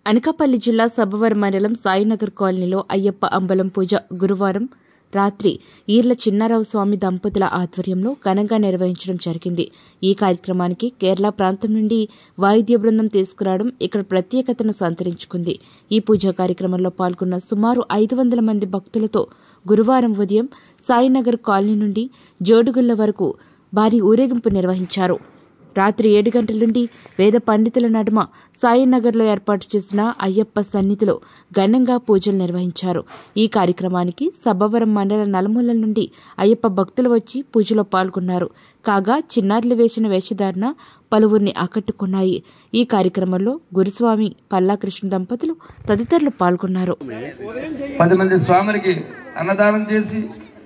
అనకాపల్లి జిల్లా సబ్బవరం మండలం సాయినగర్ కాలనీలో అయ్యప్ప అంబలం పూజ గురువారం రాత్రి ఈర్ల చిన్నారావు స్వామి దంపతుల ఆధ్వర్యంలో ఘనంగా నిర్వహించడం జరిగింది ఈ కార్యక్రమానికి కేరళ ప్రాంతం నుండి వాయిద్య బృందం తీసుకురావడం ఇక్కడ ప్రత్యేకతను సంతరించుకుంది ఈ పూజా కార్యక్రమంలో పాల్గొన్న సుమారు ఐదు వందల మంది భక్తులతో గురువారం ఉదయం సాయినగర్ కాలనీ నుండి జోడుగుళ్ల వరకు భారీ ఊరేగింపు నిర్వహించారు రాత్రి ఏడు గంటల నుండి వేద పండితుల నడుమ సాయినగర్లో ఏర్పాటు చేసిన అయ్యప్ప సన్నిధిలో ఘనంగా పూజలు నిర్వహించారు ఈ కార్యక్రమానికి సబ్బవరం మండల నలుమూలల నుండి అయ్యప్ప భక్తులు వచ్చి పూజలో పాల్గొన్నారు కాగా చిన్నారులు వేసిన వేషధారణ పలువురిని ఆకట్టుకున్నాయి ఈ కార్యక్రమంలో గురుస్వామి పల్లాకృష్ణ దంపతులు తదితరులు పాల్గొన్నారు పది మంది స్వాములకి అన్నదానం చేసి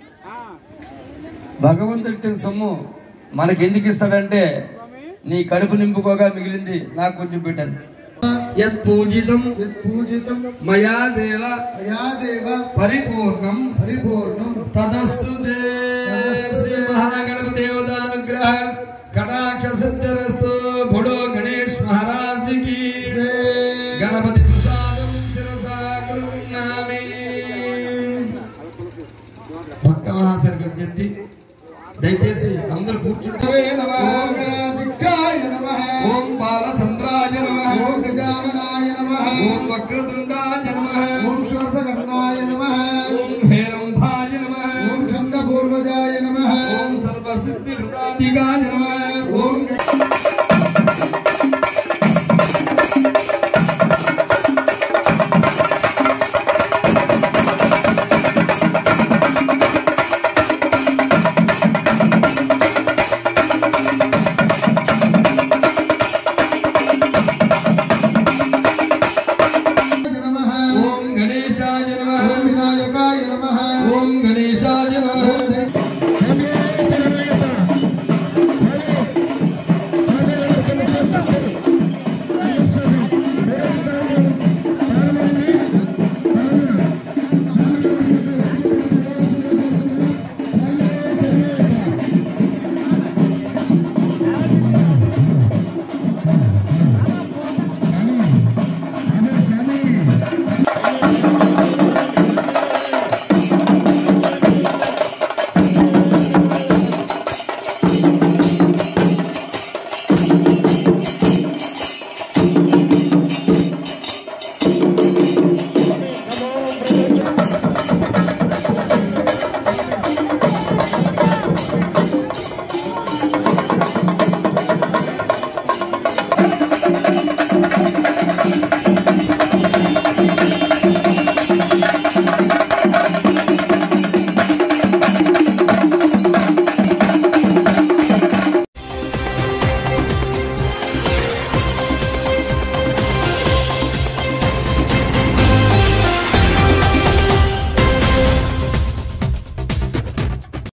భగవంతుడి ఇచ్చిన సొమ్ము మనకి ఎందుకు ఇస్తాడంటే నీ కడుపు నింపుకోగా మిగిలింది నాకు కొంచెం పెట్టాను యత్ పూజితం పూజితం మయా దేవ మయా దేవ పరిపూర్ణం పరిపూర్ణం తదస్తు తే. శ్రీ మహాగణపతి దేవతానుగ్రహ కటాక్ష సిద్ధిరస్తు బుడో గణేష్ మహారాజ్ కి గణపతి ప్రసాదం శిరసా కృణామి భక్త మహాశయ విజ్ఞప్తి దయచేసి అందరూ కూర్చుంటే గణాధికాయ నమః ఓం బాలచంద్రాయ నమ ఓం గజాననాయ నమః ఓం వక్రతుండాయ నమ ఓం శూర్పకర్ణాయ నమః